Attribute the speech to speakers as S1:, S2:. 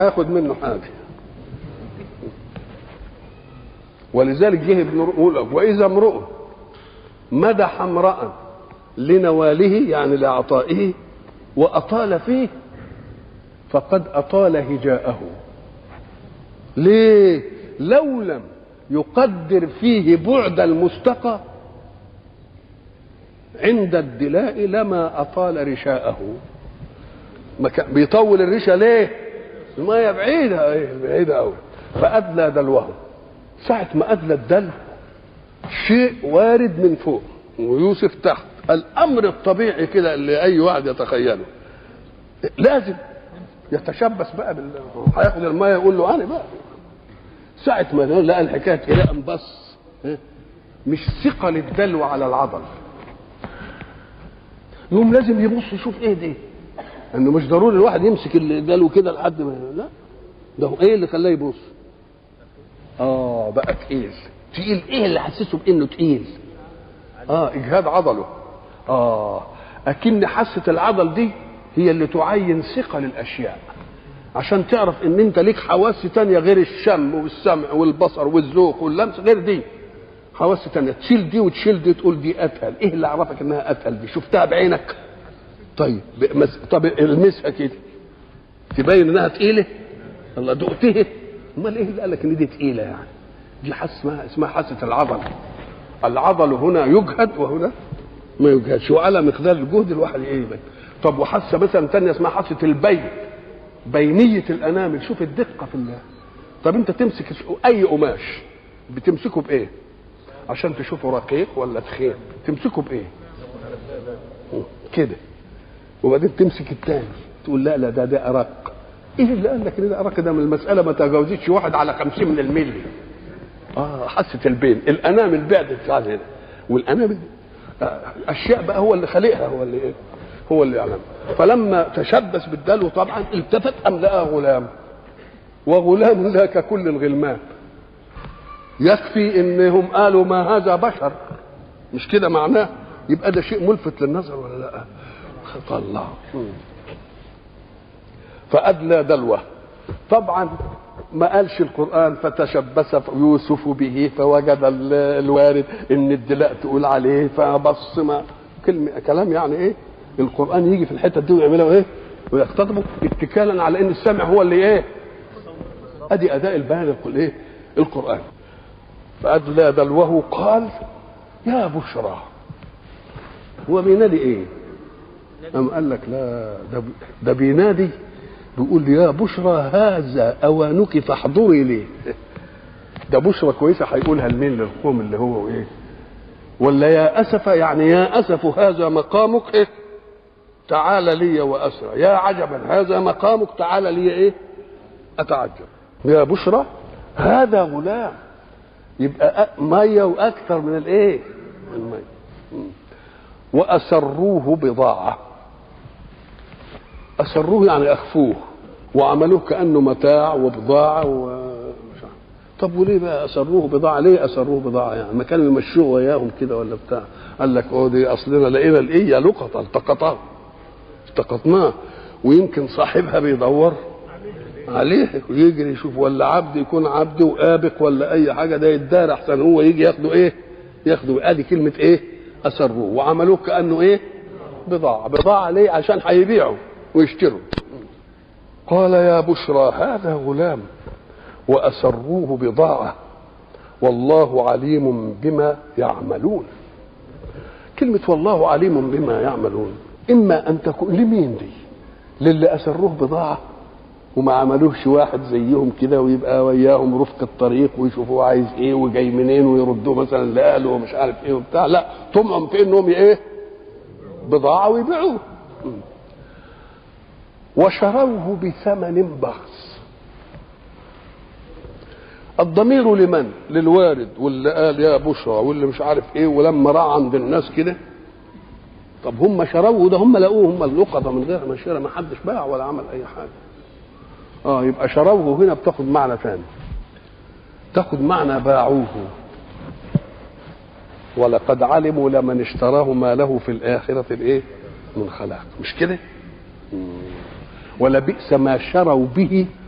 S1: هاخد منه حاجه ولذلك جه ابن يقول لك واذا امرؤ مدح امرا لنواله يعني لعطائه واطال فيه فقد اطال هجاءه ليه لو لم يقدر فيه بعد المستقى عند الدلاء لما اطال رشاءه ما كان بيطول الرشا ليه الميه بعيده ايه بعيده قوي فادلى دلوه ساعه ما ادلى الدلو شيء وارد من فوق ويوسف تحت الامر الطبيعي كده اللي اي واحد يتخيله لازم يتشبث بقى بال هياخد الميه يقول له انا بقى ساعه ما لقى الحكايه كده قام بص مش ثقل الدلو على العضل يقوم لازم يبص يشوف ايه دي انه مش ضروري الواحد يمسك الدلو كده لحد ما لا ده هو ايه اللي خلاه يبص اه بقى تقيل تقيل ايه اللي حسسه بانه تقيل اه اجهاد عضله اه اكن حاسه العضل دي هي اللي تعين ثقل الاشياء عشان تعرف ان انت ليك حواس تانية غير الشم والسمع والبصر والذوق واللمس غير دي حواس تانية تشيل دي وتشيل دي تقول دي اتقل ايه اللي عرفك انها اتقل دي شفتها بعينك طيب مس... طب المسها كده تبين انها تقيله الله دقتها امال ايه اللي قال لك ان دي تقيله يعني دي حس اسمها اسمها حاسه العضل العضل هنا يجهد وهنا ما يجهدش وعلى مقدار الجهد الواحد ايه يبين طب وحاسه مثلا ثانيه اسمها حاسه البين بينيه الانامل شوف الدقه في الله طب انت تمسك اي قماش بتمسكه بايه عشان تشوفه رقيق ولا تخين تمسكه بايه كده وبعدين تمسك الثاني تقول لا لا ده ده ارق ايه اللي قال لك ان ده ارق ده من المساله ما تجاوزتش واحد على خمسين من الملي اه حاسه البين الانامل بعدت عن هنا والانامل آه اشياء بقى هو اللي خالقها هو اللي ايه هو اللي يعلم فلما تشبث بالدلو طبعا التفت ام لقى غلام وغلام لا ككل الغلمان يكفي انهم قالوا ما هذا بشر مش كده معناه يبقى ده شيء ملفت للنظر ولا لا طلع فأدلى دلوه طبعا ما قالش القرآن فتشبث يوسف به فوجد الوارد ان الدلاء تقول عليه فبص ما كلمة كلام يعني ايه القرآن يجي في الحتة دي ويعملها ايه ويختطبوا اتكالا على ان السمع هو اللي ايه ادي اداء البيان ايه القرآن فأدلى دلوه قال يا بشرى هو بينادي ايه أم قال لك لا ده, ده بينادي بيقول يا بشرى هذا أوانك فاحضري لي ده بشرى كويسة هيقولها لمين للقوم اللي هو ايه ولا يا أسف يعني يا أسف هذا مقامك إيه تعال لي وأسرى يا عجبا هذا مقامك تعال لي إيه أتعجب يا بشرى هذا غلام يبقى مية وأكثر من الإيه المية وأسروه بضاعة أسروه يعني أخفوه وعملوه كأنه متاع وبضاعة و... طب وليه بقى أسروه بضاعة ليه أسروه بضاعة يعني ما كانوا يمشوه وياهم كده ولا بتاع قال لك اه دي أصلنا لقينا الإيه لقطة التقطاه التقطناه ويمكن صاحبها بيدور عليه ويجري يشوف ولا عبد يكون عبد وآبق ولا أي حاجة ده يتدار أحسن هو يجي ياخده إيه ياخده ادي كلمة إيه أسروه وعملوه كأنه إيه بضاعة بضاعة ليه عشان هيبيعوا ويشتروا قال يا بشرى هذا غلام وأسروه بضاعة والله عليم بما يعملون كلمة والله عليم بما يعملون إما أن تكون لمين دي للي أسروه بضاعة وما عملوهش واحد زيهم كده ويبقى وياهم رفق الطريق ويشوفوه عايز ايه وجاي منين ويردوه مثلا لاهله ومش عارف ايه وبتاع لا طمعهم في انهم ايه بضاعه ويبيعوه وشروه بثمن بخس الضمير لمن للوارد واللي قال يا بشرى واللي مش عارف ايه ولما راى عند الناس كده طب هم شروه ده هم لقوه هم اللقطه من غير ما شرى ما حدش باع ولا عمل اي حاجه اه يبقى شروه هنا بتاخد معنى ثاني تاخد معنى باعوه ولقد علموا لمن اشتراه ما له في الآخرة الايه من خلاق مش كده ولبئس ما شروا به